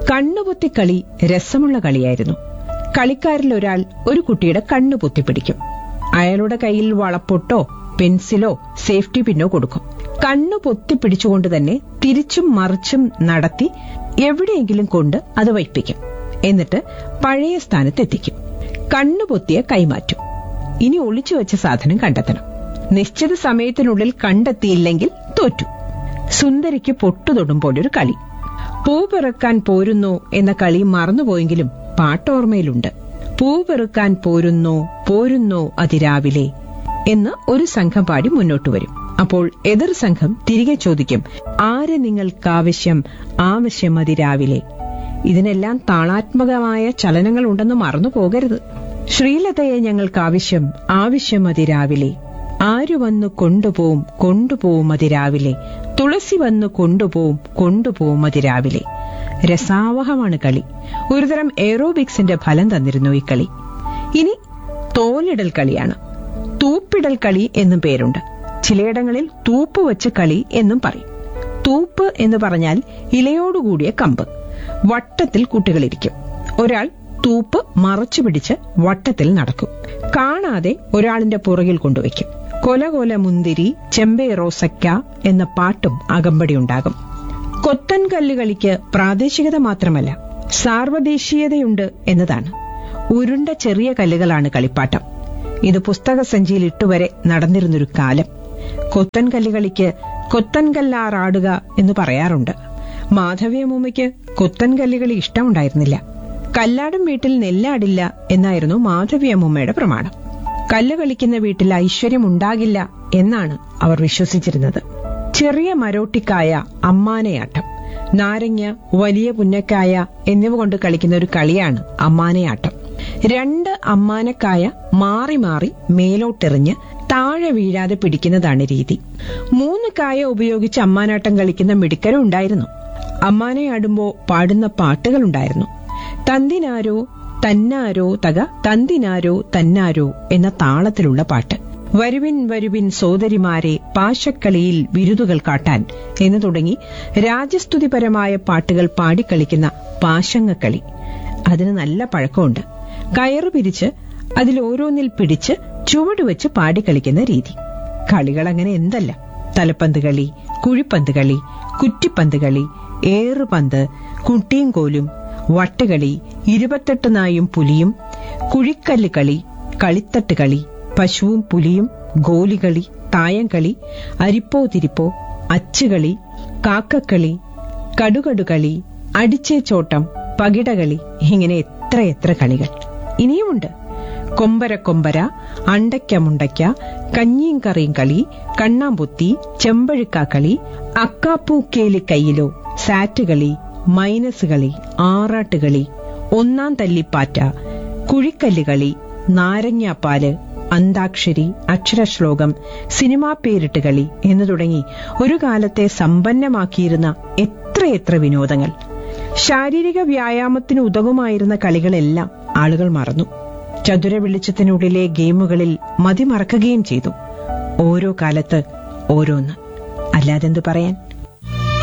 കണ്ണുപൊത്തിക്കളി രസമുള്ള കളിയായിരുന്നു കളിക്കാരിൽ ഒരാൾ ഒരു കുട്ടിയുടെ കണ്ണു പൊത്തിപ്പിടിക്കും അയാളുടെ കയ്യിൽ വളപ്പൊട്ടോ പെൻസിലോ സേഫ്റ്റി പിന്നോ കൊടുക്കും കണ്ണു പൊത്തിപ്പിടിച്ചുകൊണ്ട് തന്നെ തിരിച്ചും മറിച്ചും നടത്തി എവിടെയെങ്കിലും കൊണ്ട് അത് വയ്പ്പിക്കും എന്നിട്ട് പഴയ സ്ഥാനത്തെത്തിക്കും കണ്ണു പൊത്തിയ കൈമാറ്റും ഇനി ഒളിച്ചു വെച്ച സാധനം കണ്ടെത്തണം നിശ്ചിത സമയത്തിനുള്ളിൽ കണ്ടെത്തിയില്ലെങ്കിൽ തോറ്റു സുന്ദരിക്ക് പൊട്ടുതൊടും പോലൊരു കളി പൂ പെറുക്കാൻ പോരുന്നു എന്ന കളി മറന്നുപോയെങ്കിലും പാട്ടോർമ്മയിലുണ്ട് പൂ പെറുക്കാൻ പോരുന്നോ പോരുന്നോ അതിരാവിലെ എന്ന് ഒരു സംഘം പാടി മുന്നോട്ടു വരും അപ്പോൾ എതിർ സംഘം തിരികെ ചോദിക്കും ആരെ നിങ്ങൾക്കാവശ്യം ആവശ്യം അതിരാവിലെ ഇതിനെല്ലാം താളാത്മകമായ ചലനങ്ങൾ ഉണ്ടെന്ന് മറന്നു പോകരുത് ശ്രീലതയെ ഞങ്ങൾക്കാവശ്യം ആവശ്യം അതിരാവിലെ ആരു വന്നു കൊണ്ടുപോവും കൊണ്ടുപോവും അതിരാവിലെ തുളസി വന്നു കൊണ്ടുപോവും കൊണ്ടുപോവും അതിരാവിലെ രസാവഹമാണ് കളി ഒരുതരം എയറോബിക്സിന്റെ ഫലം തന്നിരുന്നു ഈ കളി ഇനി തോലിടൽ കളിയാണ് തൂപ്പിടൽ കളി എന്നും പേരുണ്ട് ചിലയിടങ്ങളിൽ തൂപ്പ് വെച്ച് കളി എന്നും പറയും തൂപ്പ് എന്ന് പറഞ്ഞാൽ ഇലയോടുകൂടിയ കമ്പ് വട്ടത്തിൽ കുട്ടികളിരിക്കും ഒരാൾ തൂപ്പ് മറച്ചു പിടിച്ച് വട്ടത്തിൽ നടക്കും കാണാതെ ഒരാളിന്റെ പുറകിൽ കൊണ്ടുവയ്ക്കും കൊല കൊല മുന്തിരി ചെമ്പേ റോസയ്ക്ക എന്ന പാട്ടും അകമ്പടിയുണ്ടാകും കൊത്തൻ കല്ല് കളിക്ക് പ്രാദേശികത മാത്രമല്ല സാർവദേശീയതയുണ്ട് എന്നതാണ് ഉരുണ്ട ചെറിയ കല്ലുകളാണ് കളിപ്പാട്ടം ഇത് പുസ്തക സഞ്ചിയിൽ ഇട്ടുവരെ നടന്നിരുന്നൊരു കാലം കൊത്തൻ കല്ലുകളിക്ക് കൊത്തൻ കല്ലാറാടുക എന്ന് പറയാറുണ്ട് മാധവിയമ്മൂമ്മയ്ക്ക് കൊത്തൻ കല്ലുകളി ഇഷ്ടമുണ്ടായിരുന്നില്ല കല്ലാടും വീട്ടിൽ നെല്ലാടില്ല എന്നായിരുന്നു മാധവിയമ്മൂമ്മയുടെ പ്രമാണം കല്ല് കളിക്കുന്ന വീട്ടിൽ ഐശ്വര്യം ഉണ്ടാകില്ല എന്നാണ് അവർ വിശ്വസിച്ചിരുന്നത് ചെറിയ മരോട്ടിക്കായ അമ്മാനയാട്ടം നാരങ്ങ വലിയ പുന്നക്കായ എന്നിവ കൊണ്ട് കളിക്കുന്ന ഒരു കളിയാണ് അമ്മാനയാട്ടം രണ്ട് അമ്മാനക്കായ മാറി മാറി മേലോട്ടെറിഞ്ഞ് താഴെ വീഴാതെ പിടിക്കുന്നതാണ് രീതി മൂന്ന് കായ ഉപയോഗിച്ച് അമ്മാനാട്ടം കളിക്കുന്ന മിടുക്കരും ഉണ്ടായിരുന്നു അമ്മാനയാടുമ്പോ പാടുന്ന പാട്ടുകളുണ്ടായിരുന്നു തന്തിനാരോ തന്നാരോ തക തന്തിനാരോ തന്നാരോ എന്ന താളത്തിലുള്ള പാട്ട് വരുവിൻ വരുവിൻ സോദരിമാരെ പാശക്കളിയിൽ വിരുതുകൾ കാട്ടാൻ എന്ന് തുടങ്ങി രാജസ്തുതിപരമായ പാട്ടുകൾ പാടിക്കളിക്കുന്ന പാശങ്ങക്കളി അതിന് നല്ല പഴക്കമുണ്ട് കയറ് പിരിച്ച് അതിൽ ഓരോന്നിൽ പിടിച്ച് ചുവടുവെച്ച് പാടിക്കളിക്കുന്ന രീതി കളികൾ അങ്ങനെ എന്തല്ല തലപ്പന്ത് കളി കുഴിപ്പന്ത് കളി കുറ്റിപ്പന്ത് കളി ഏറുപന്ത് കുട്ടിയും കോലും വട്ടുകളി ഇരുപത്തെട്ട് നായും പുലിയും കുഴിക്കല്ല് കളി കളിത്തട്ട് കളി പശുവും പുലിയും ഗോലികളി തായംകളി അരിപ്പോ തിരിപ്പോ അച്ചുകളി കാക്കക്കളി കടുകടുകളി അടിച്ചേച്ചോട്ടം പകിടകളി ഇങ്ങനെ എത്ര എത്ര കളികൾ ഇനിയുമുണ്ട് കൊമ്പര കൊമ്പര അണ്ടയ്ക്ക മുണ്ടയ്ക്ക കഞ്ഞിയും കറിയും കളി കണ്ണാമ്പുത്തി ചെമ്പഴുക്ക കളി അക്കാപ്പൂക്കേലി കയ്യിലോ സാറ്റ് കളി മൈനസ് കളി ആറാട്ടുകളി ഒന്നാം തല്ലിപ്പാറ്റ കുഴിക്കല്ല് കളി നാരങ്ങാപ്പാല് അന്താക്ഷരി അക്ഷരശ്ലോകം സിനിമാ പേരിട്ട് കളി എന്നു തുടങ്ങി ഒരു കാലത്തെ സമ്പന്നമാക്കിയിരുന്ന എത്രയെത്ര വിനോദങ്ങൾ ശാരീരിക വ്യായാമത്തിന് ഉതകുമായിരുന്ന കളികളെല്ലാം ആളുകൾ മറന്നു ചതുര വെളിച്ചത്തിനുള്ളിലെ ഗെയിമുകളിൽ മതിമറക്കുകയും ചെയ്തു ഓരോ കാലത്ത് ഓരോന്ന് അല്ലാതെന്തു പറയാൻ